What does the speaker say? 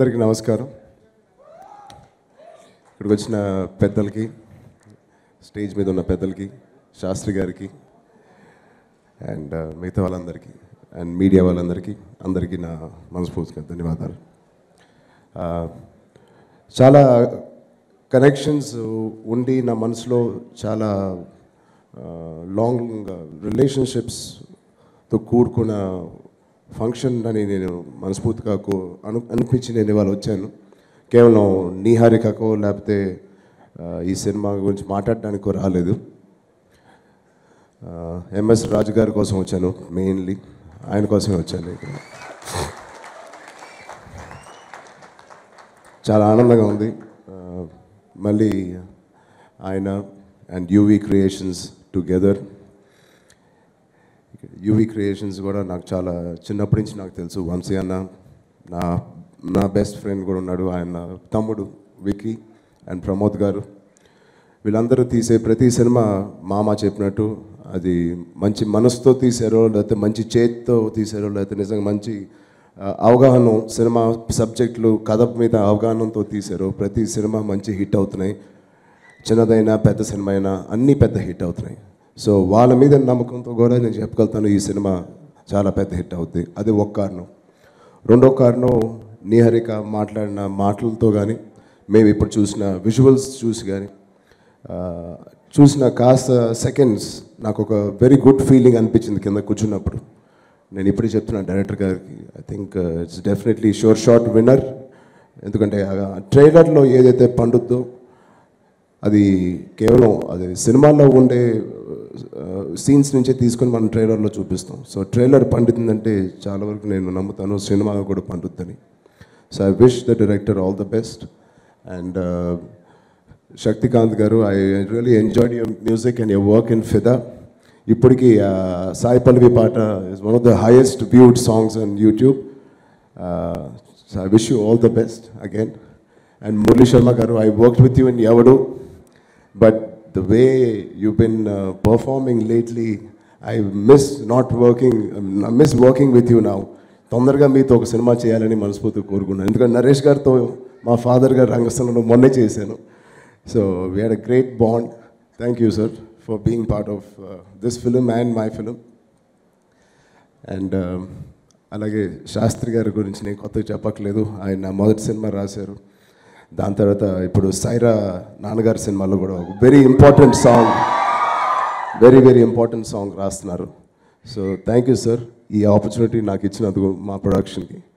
అందరికీ నమస్కారం ఇక్కడికి వచ్చిన పెద్దలకి స్టేజ్ మీద ఉన్న పెద్దలకి శాస్త్రి గారికి అండ్ మిగతా వాళ్ళందరికీ అండ్ మీడియా వాళ్ళందరికీ అందరికీ నా మనస్ఫూర్తిగా ధన్యవాదాలు ఆ, చాలా కనెక్షన్స్ ఉండి నా మనసులో చాలా లాంగ్ రిలేషన్షిప్స్తో కూడుకున్న ఫంక్షన్ అని నేను మనస్ఫూర్తిగా కో- అను అనిపించి నేను ఇవాళ వచ్చాను కేవలం నీహారికకో లేకపోతే ఆ, ఈ సినిమా గురించి మాట్లాడడానికో రాలేదు ఎంఎస్ రాజు గారి కోసం వచ్చాను మెయిన్లీ ఆయన కోసమే వచ్చాను ఇక్కడ చాలా ఆనందంగా ఉంది ఆ, మళ్ళీ ఆయన and UV creations together UV creations కూడా నాకు చాలా చిన్నప్పటి నుంచి నాకు తెలుసు వంశీ అన్న నా నా బెస్ట్ ఫ్రెండ్ కూడా ఉన్నాడు ఆయన తమ్ముడు విక్కీ అండ్ ప్రమోద్ గారు వీళ్ళందరూ తీసే ప్రతి సినిమా మామ చెప్పినట్టు అది మంచి మనసుతో తీసారో లేకపోతే మంచి చేతితో తీసారో లేకపోతే నిజంగా మంచి ఆ, అవగాహన సినిమా సబ్జెక్టులు కథ మీద అవగాహనతో తీశారో ప్రతి సినిమా మంచి హిట్ అవుతున్నాయి చిన్నదైనా పెద్ద సినిమా అయినా అన్నీ పెద్ద హిట్ అవుతున్నాయి సో వాళ్ళ మీద నమ్మకంతో కూడా నేను చెప్పగలుగుతాను ఈ సినిమా చాలా పెద్ద హిట్ అవుద్ది అది ఒక కారణం రెండో కారణం నీహరిక మాట్లాడిన మాటలతో కానీ మేము ఇప్పుడు చూసిన విజువల్స్ చూసి కానీ ఆ, చూసిన కాస్త సెకండ్స్ నాకు ఒక వెరీ గుడ్ ఫీలింగ్ అనిపించింది కింద కూర్చున్నప్పుడు నేను ఇప్పుడే చెప్తున్నాను డైరెక్టర్ గారికి I think it's definitely sure short winner ఎందుకంటే ట్రైలర్లో ఏదైతే పండుద్దో అది కేవలం అది సినిమాల్లో ఉండే సీన్స్ నుంచే తీసుకొని మనం ట్రైలర్లో చూపిస్తాం సో ట్రైలర్ పండుతుందంటే చాలా వరకు నేను నమ్ముతాను సినిమా కూడా పండుద్దని so I wish the director all the best and Shakthikanth garu I really enjoyed your music and your work in Fidaa ఇప్పటికీ ఆ, సాయి పల్లవి పాట is one of the highest viewed songs on YouTube so I wish you all the best again and Murali Sharma garu I work with you in Evadu but the way you been performing lately I miss not working miss working with you now తొందరగా మీతో ఒక cinema చేయాలని మనస్ఫూర్తిగా కోరుకున్నాను ఎందుకంటే నరేష్ గారితో మా father గారు రంగస్థలంలో మొన్నే చేశాను so we had a great bond thank you sir for being part of this film and my film and అలాగే శాస్త్రి గారి గురించి నేను కొత్తగా చెప్పట్లేదు ఆయన నా మొదటి సినిమా రాశారు దాని తర్వాత ఇప్పుడు సైరా నాన్నగారి సినిమాలో కూడా ఒక very important song very very important song రాస్తున్నారు సో థ్యాంక్ యూ సార్ ఈ ఆపర్చునిటీ నాకు ఇచ్చినందుకు మా ప్రొడక్షన్కి